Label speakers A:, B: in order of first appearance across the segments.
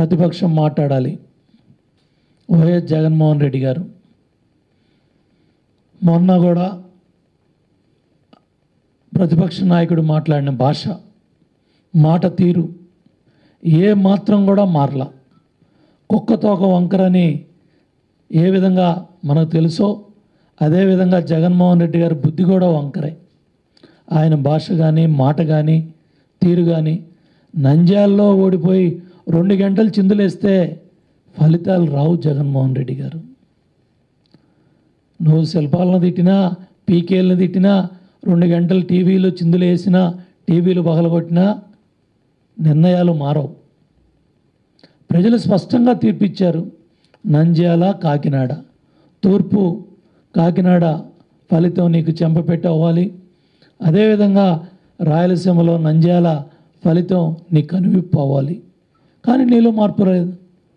A: ప్రతిపక్షం మాట్లాడాలి వైఎస్ జగన్మోహన్ రెడ్డి గారు మొన్న కూడా ప్రతిపక్ష నాయకుడు మాట్లాడిన భాష మాట తీరు ఏ మాత్రం కూడా మారలా కుక్కతో ఒక వంకరని ఏ విధంగా మనకు తెలుసో అదేవిధంగా జగన్మోహన్ రెడ్డి గారి బుద్ధి కూడా వంకరే ఆయన భాష కానీ మాట కానీ తీరు కానీ నంద్యాలలో ఓడిపోయి రెండు గంటలు చిందులేస్తే ఫలితాలు రావు జగన్మోహన్ రెడ్డి గారు నువ్వు శిల్పాలను తిట్టినా పీకేలను తిట్టినా రెండు గంటలు టీవీలో చిందులు వేసినా టీవీలు పగలగొట్టినా నిర్ణయాలు మారవు ప్రజలు స్పష్టంగా తీర్పిచ్చారు నంద్యాల కాకినాడ తూర్పు కాకినాడ ఫలితం నీకు చెంపపెట్టి అవ్వాలి అదేవిధంగా రాయలసీమలో నంద్యాల ఫలితం నీకు కనువిప్పు అవ్వాలి కానీ నీలో మార్పు లేదు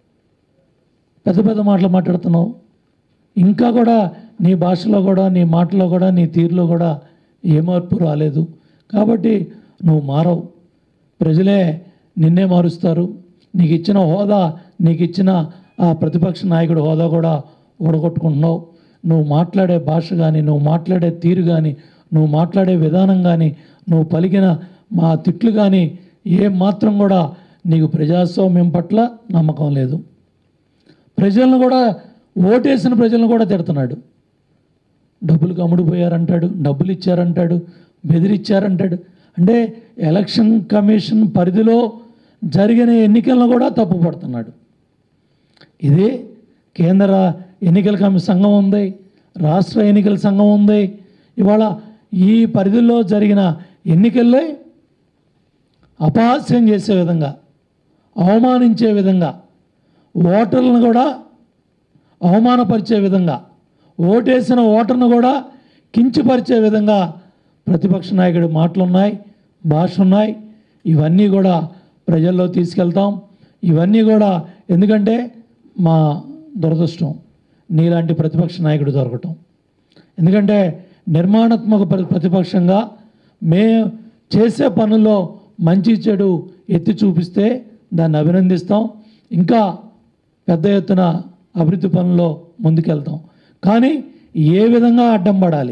A: పెద్ద పెద్ద మాటలు మాట్లాడుతున్నావు ఇంకా కూడా నీ భాషలో కూడా నీ మాటలో కూడా నీ తీరులో కూడా ఏ మార్పు రాలేదు కాబట్టి నువ్వు మారవు ప్రజలే నిన్నే మారుస్తారు నీకు ఇచ్చిన హోదా నీకు ఇచ్చిన ఆ ప్రతిపక్ష నాయకుడు హోదా కూడా ఓడగొట్టుకుంటున్నావు నువ్వు మాట్లాడే భాష కానీ నువ్వు మాట్లాడే తీరు కానీ నువ్వు మాట్లాడే విధానం కానీ నువ్వు పలికిన మా తిట్లు కానీ ఏ మాత్రం కూడా నీకు ప్రజాస్వామ్యం పట్ల నమ్మకం లేదు ప్రజలను కూడా ఓటేసిన ప్రజలను కూడా తిడుతున్నాడు డబ్బులు అమ్ముడుపోయారంటాడు డబ్బులు ఇచ్చారంటాడు బెదిరిచ్చారంటాడు అంటే ఎలక్షన్ కమిషన్ పరిధిలో జరిగిన ఎన్నికలను కూడా తప్పుపడుతున్నాడు ఇది కేంద్ర ఎన్నికల కమి సంఘం ఉంది రాష్ట్ర ఎన్నికల సంఘం ఉంది ఇవాళ ఈ పరిధిలో జరిగిన ఎన్నికల్లో అపహాస్యం చేసే విధంగా అవమానించే విధంగా ఓటర్లను కూడా అవమానపరిచే విధంగా ఓటేసిన ఓటర్ను కూడా కించపరిచే విధంగా ప్రతిపక్ష నాయకుడి మాటలున్నాయి భాష ఉన్నాయి ఇవన్నీ కూడా ప్రజల్లో తీసుకెళ్తాం ఇవన్నీ కూడా ఎందుకంటే మా దురదృష్టం నీలాంటి ప్రతిపక్ష నాయకుడు దొరకటం ఎందుకంటే నిర్మాణాత్మక ప్ర- ప్రతిపక్షంగా మే చేసే పనుల్లో మంచి చెడు ఎత్తి చూపిస్తే దాన్ని అభినందిస్తాం ఇంకా పెద్ద ఎత్తున అభివృద్ధి పనుల్లో ముందుకెళ్తాం కానీ ఏ విధంగా అడ్డం పడాలి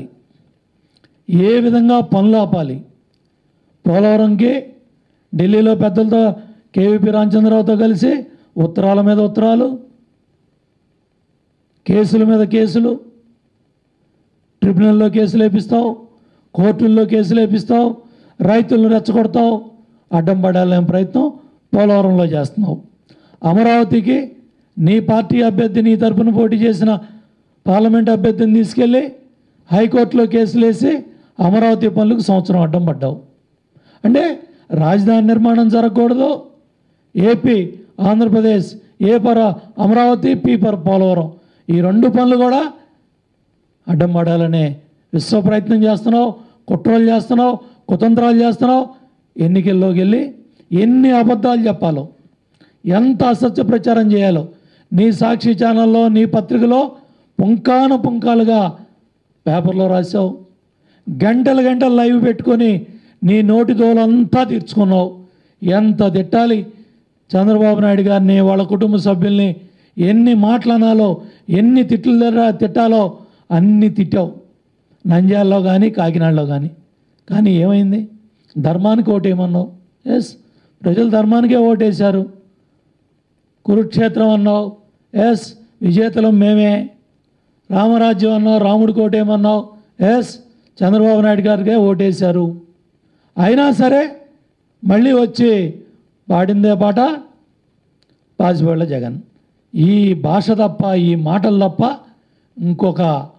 A: ఏ విధంగా పనులు ఆపాలి పోలవరంకి ఢిల్లీలో పెద్దలతో కేవీపీ రామచంద్రరావుతో కలిసి ఉత్తరాల మీద ఉత్తరాలు కేసుల మీద కేసులు ట్రిబ్యునల్లో కేసులు వేపిస్తావు కోర్టుల్లో కేసులు వేపిస్తావు రైతులను రెచ్చగొడతావు అడ్డం పడాలనే ప్రయత్నం పోలవరంలో చేస్తున్నావు అమరావతికి నీ పార్టీ అభ్యర్థి నీ తరపున పోటీ చేసిన పార్లమెంట్ అభ్యర్థిని తీసుకెళ్ళి హైకోర్టులో కేసులు వేసి అమరావతి పనులకు సంవత్సరం అడ్డం పడ్డావు అంటే రాజధాని నిర్మాణం జరగకూడదు ఏపీ ఆంధ్రప్రదేశ్ ఏ పర అమరావతి పీ పర పోలవరం ఈ రెండు పనులు కూడా అడ్డం పడాలనే విశ్వ ప్రయత్నం చేస్తున్నావు కుట్రలు చేస్తున్నావు కుతంత్రాలు చేస్తున్నావు ఎన్నికల్లోకి వెళ్ళి ఎన్ని అబద్ధాలు చెప్పాలో ఎంత అసత్య ప్రచారం చేయాలో నీ సాక్షి ఛానల్లో నీ పత్రికలో పుంకాన పుంకాలుగా పేపర్లో రాసావు గంటలు గంటలు లైవ్ పెట్టుకొని నీ నోటి దోలంతా తీర్చుకున్నావు ఎంత తిట్టాలి చంద్రబాబు నాయుడు గారిని వాళ్ళ కుటుంబ సభ్యుల్ని ఎన్ని మాటలనాలో ఎన్ని తిట్లు దగ్గర తిట్టాలో అన్ని తిట్టావు నంద్యాలలో కానీ కాకినాడలో కానీ కానీ ఏమైంది ధర్మానికి ఓటేయమన్నావు ఎస్ ప్రజలు ధర్మానికే ఓటేశారు కురుక్షేత్రం అన్నావు ఎస్ విజేతలం మేమే రామరాజ్యం అన్నావు రాముడికి ఓటేయమన్నావు ఎస్ చంద్రబాబు నాయుడు గారికే ఓటేశారు అయినా సరే మళ్ళీ వచ్చి పాడిందే పాట పాసిపోళ్ళ జగన్ ఈ భాష తప్ప ఈ మాటలు తప్ప ఇంకొక